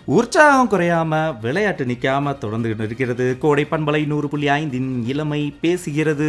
உற்சாகம் குறையாம விளையாட்டு நிக்காம தொடர்ந்துகிட்டு இருக்கிறது கோடை பண்பலை நூறு புள்ளி ஐந்தின் இளமை பேசுகிறது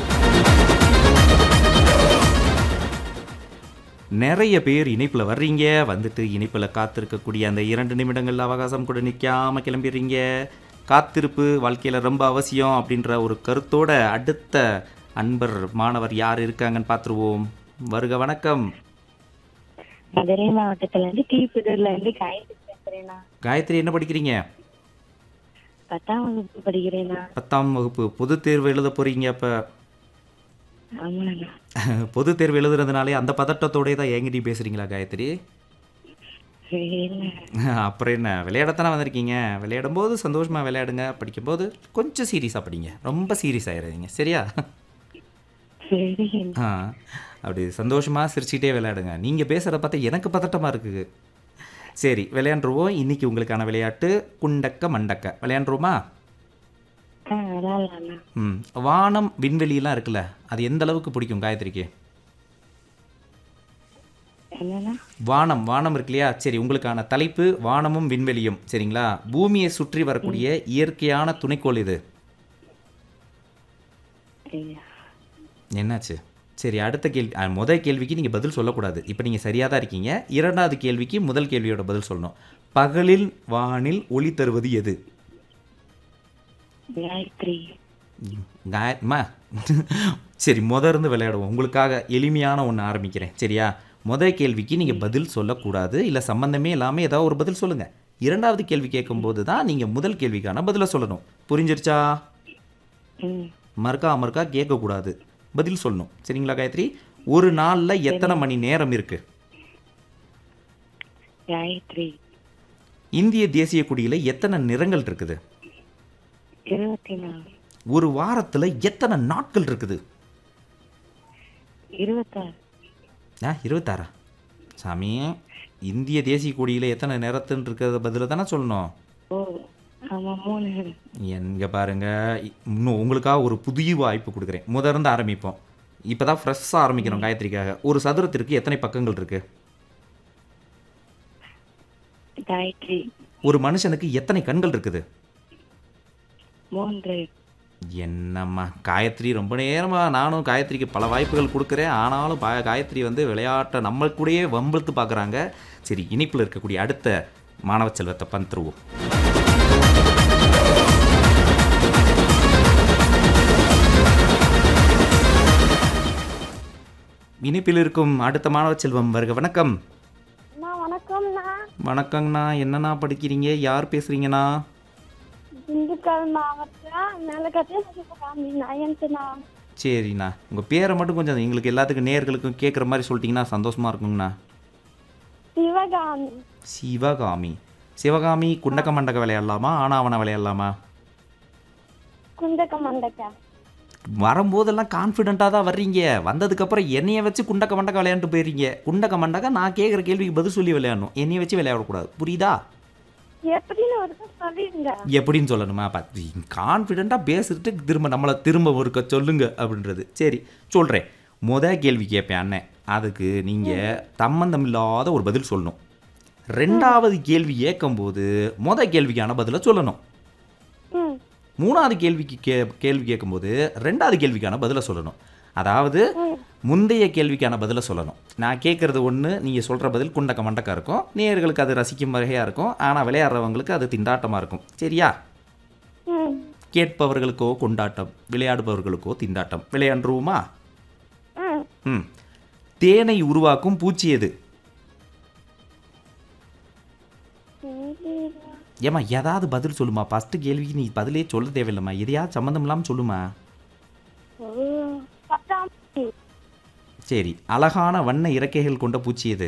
நிறைய பேர் இணைப்பில் வர்றீங்க வந்துட்டு இணைப்பில் காத்திருக்கக்கூடிய அந்த இரண்டு நிமிடங்கள் அவகாசம் கூட நிற்காம கிளம்பிடுறீங்க காத்திருப்பு வாழ்க்கையில் ரொம்ப அவசியம் அப்படின்ற ஒரு கருத்தோட அடுத்த அன்பர் மாணவர் யார் இருக்காங்கன்னு பார்த்துருவோம் வருக வணக்கம் மதுரை மாவட்டத்துல இருந்து கீழ்புதூர்ல இருந்து காயத்ரி பேசுறேண்ணா காயத்ரி என்ன படிக்கிறீங்க பத்தாம் வகுப்பு படிக்கிறேண்ணா பத்தாம் வகுப்பு பொது தேர்வு எழுத போறீங்க அப்போ ஆமாண்ணா பொது தேர்வு எழுதுறதுனாலே அந்த பதட்டத்தோடயே தான் என்கிட்டயும் பேசுறீங்களா காயத்ரி சரிண்ணா அப்புறம் என்ன விளையாடத்தானே வந்திருக்கீங்க விளையாடும் போது சந்தோஷமா விளையாடுங்க படிக்கும்போது கொஞ்சம் சீரியஸாக படிங்க ரொம்ப சீரியஸ் ஆயிடாதீங்க சரியா சரிண்ணா ஆ அப்படி சந்தோஷமாக சிரிச்சிட்டே விளையாடுங்க நீங்கள் பேசுகிறத பார்த்தா எனக்கு பதட்டமாக இருக்குது சரி விளையாண்டுருவோம் இன்னைக்கு உங்களுக்கான விளையாட்டு குண்டக்க மண்டக்க விளையாண்டுருவோமா ஆ விளாட்லாண்ணா ம் வானம் விண்வெளியெல்லாம் இருக்குல்ல அது எந்த அளவுக்கு பிடிக்கும் காயத்ரிக்கு என்னண்ணா வானம் வானம் இருக்கு இல்லையா சரி உங்களுக்கான தலைப்பு வானமும் விண்வெளியும் சரிங்களா பூமியை சுற்றி வரக்கூடிய இயற்கையான துணைக்கோள் இது ஐயா. என்னாச்சு சரி அடுத்த கேள்வி அஹ், முதல் கேள்விக்கு நீங்கள் பதில் சொல்லக்கூடாது இப்போ நீங்கள் சரியாக தான் இருக்கீங்க இரண்டாவது கேள்விக்கு முதல் கேள்வியோட பதில் சொல்லணும் பகலில் வானில் ஒளி தருவது எது காயத்ரி காயத்மா சரி முத இருந்து விளையாடுவோம் உங்களுக்காக எளிமையான ஒன்று ஆரம்பிக்கிறேன் சரியா முதல் கேள்விக்கு நீங்கள் பதில் சொல்லக்கூடாது இல்லை சம்மந்தமே இல்லாமல் ஏதாவது ஒரு பதில் சொல்லுங்கள் இரண்டாவது கேள்வி கேட்கும்போது தான் நீங்கள் முதல் கேள்விக்கான பதிலை சொல்லணும் புரிஞ்சிருச்சா ம் மறுக்கா மறுக்கா கேட்கக்கூடாது பதில் சொல்லணும் சரிங்களா காயத்ரி ஒரு நாளில் எத்தனை மணி நேரம் இருக்குது காயத்ரி இந்திய தேசிய கொடியில் எத்தனை நிறங்கள் இருக்குது இருபத்தி நாலு ஒரு வாரத்தில் எத்தனை நாட்கள் இருக்குது இருபத்தாறு ஆ இருபத்தாறா சாமி இந்திய தேசிய கொடியில் எத்தனை நிறத்துன்னு இருக்கிறத பதில தானே சொல்லணும் ஓ ஆமா மூணு எங்க பாருங்க இ- இன்னும் உங்களுக்காக ஒரு புதிய வாய்ப்பு கொடுக்குறேன் முதர்ந்து ஆரம்பிப்போம் இப்போ தான் ஃப்ரெஷ்ஷாக ஆரம்பிக்கிறோம் காயத்ரிக்காக ஒரு சதுரத்திற்கு எத்தனை பக்கங்கள் இருக்கு காயத்ரி ஒரு மனுஷனுக்கு எத்தனை கண்கள் இருக்குது மூன்று என்னம்மா காயத்ரி ரொம்ப நேரமாக நானும் காயத்ரிக்கு பல வாய்ப்புகள் கொடுக்குறேன் ஆனாலும் பா காயத்ரி வந்து விளையாட்டை நம்ம கூடயே வம்பிழுத்து பார்க்குறாங்க சரி இனிப்பில் இருக்கக்கூடிய அடுத்த மாணவ செல்வத்தை பந்துருவோம் இனிப்பில் இருக்கும் அடுத்த மாணவ செல்வம் வருக வணக்கம் அண்ணா வணக்கம்ண்ணா வணக்கங்கண்ணா என்னண்ணா படிக்கிறீங்க யார் பேசுகிறீங்கண்ணா திண்டுக்கல் மாவட்டம் மேலக்கட்டை சிவகாமி நயன்த்துண்ணா சரிண்ணா உங்கள் பேரை மட்டும் கொஞ்சம் எங்களுக்கு எல்லாத்துக்கும் நேர்களுக்கும் கேட்குற மாதிரி சொல்லிட்டீங்கன்னா சந்தோஷமாக இருக்குங்கண்ணா சிவகாமி சிவகாமி சிவகாமி குண்டக்க மண்டக்க விளையாடலாமா ஆனாவன விளையாடலாமா குண்டக்க மண்டக்கா வரும்போதெல்லாம் கான்ஃபிடென்ட்டாக தான் வர்றீங்க வந்ததுக்கப்புறம் என்னைய வச்சு குண்டக்க மண்டக்க விளையாண்டு போயிடுறீங்க குண்டக்க மண்டக்க நான் கேட்குற கேள்விக்கு பதில் சொல்லி விளையாடணும் என்னைய வச்சு விளையாடக்கூடாது புரியுதா எப்படின்னு ஒரு சொல்லிடுங்க எப்படின்னு சொல்லணுமா பார்த்து கான்ஃபிடென்ட்டாக பேசிட்டு திரும்ப நம்மளை திரும்ப ஒருக்க சொல்லுங்க அப்படின்றது சரி சொல்கிறேன் முத கேள்வி கேட்பேன் அண்ணன் அதுக்கு நீங்கள் சம்மந்தம் இல்லாத ஒரு பதில் சொல்லணும் ரெண்டாவது கேள்வி கேட்கும்போது முத கேள்விக்கான பதிலை சொல்லணும் ம் மூணாவது கேள்விக்கு கே கேள்வி கேட்கும்போது ரெண்டாவது கேள்விக்கான பதிலை சொல்லணும் அதாவது முந்தைய கேள்விக்கான பதிலை சொல்லணும் நான் கேட்குறது ஒன்று நீங்கள் சொல்கிற பதில் குண்டக்க மண்டக்கா இருக்கும் நேயர்களுக்கு அது ரசிக்கும் வகையாக இருக்கும் ஆனால் விளையாடுறவங்களுக்கு அது திண்டாட்டமாக இருக்கும் சரியா ம் கேட்பவர்களுக்கோ கொண்டாட்டம் விளையாடுபவர்களுக்கோ திண்டாட்டம் விளையாண்டுருவோமா ம் ம் தேனை உருவாக்கும் பூச்சி எது தெரியல. ஏம்மா ஏதாவது பதில் சொல்லுமா ஃபஸ்ட்டு கேள்விக்கு நீ பதிலே சொல்ல தேவையில்லைம்மா எதையாவது சம்மந்தம் இல்லாமல் சொல்லுமா ஓ பத்தாம் சரி அழகான வண்ண இறக்கைகள் கொண்ட பூச்சி எது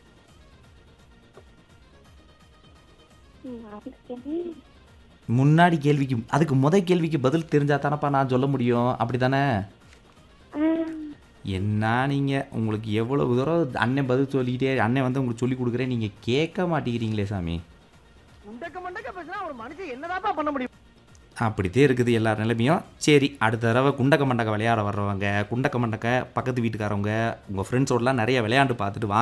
ம், அது தெரியல. முன்னாடி கேள்விக்கு அதுக்கு முத கேள்விக்கு பதில் தெரிஞ்சா தானப்பா நான் சொல்ல முடியும் அப்படி தானே ஆ, என்ன நீங்கள் உங்களுக்கு எவ்வளவு தூரம் அண்ணன் பதில் சொல்லிக்கிட்டே அண்ணன் வந்து உங்களுக்கு சொல்லி கொடுக்குறேன் நீங்கள் கேட்க மாட்டேங்கிறீங்களே சாமி அப்படித்தே இருக்குது எல்லா நிலைமையும் சரி அடுத்த தடவை குண்டக்க மண்டக்க விளையாட வர்றவங்க குண்டக்க மண்டக்க பக்கத்து வீட்டுக்காரவங்க உங்கள் ஃப்ரெண்ட்ஸோடலாம் நிறைய விளையாண்டு பார்த்துட்டு வாங்க